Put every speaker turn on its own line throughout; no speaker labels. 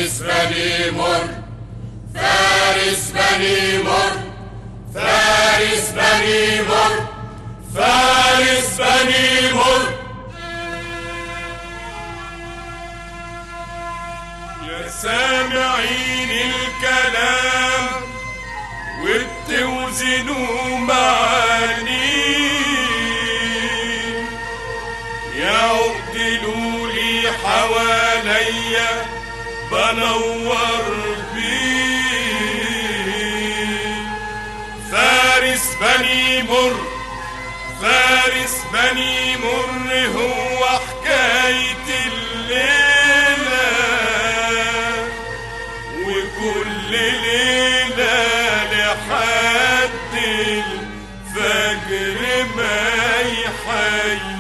فارس بني مر فارس بني مر فارس بني مر فارس بني مر
يا سامعين الكلام وبتوزنوا معاني يا عقدلوا لي حواليا بنور بيه فارس بني مر فارس بني مر هو حكاية الليلة وكل ليلة لحد الفجر ما يحيي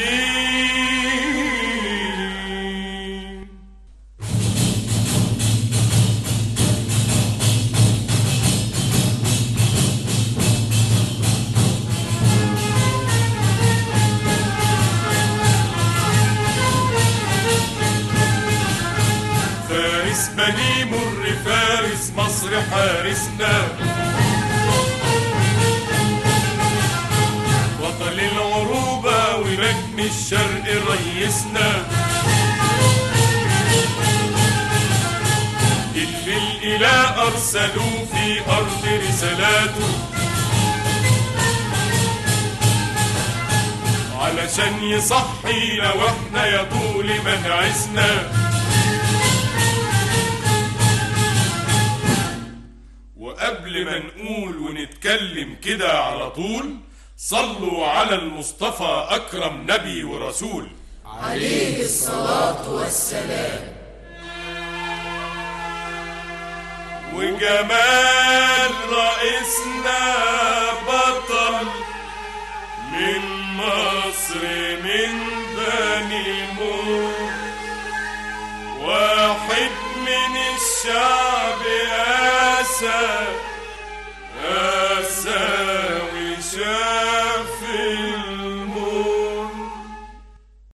فارس بني مر فارس مصر حارسنا بطل العروبة ونجم الشرق ريسنا اللي الإله أرسلوه في أرض رسالاته علشان يصحينا واحنا يا طول منعسنا وقبل ما نقول ونتكلم كده على طول صلوا على المصطفى أكرم نبي ورسول
عليه الصلاة والسلام
وجمال رئيسنا بطل من مصر من بني مور واحد من الشعب أسى أسى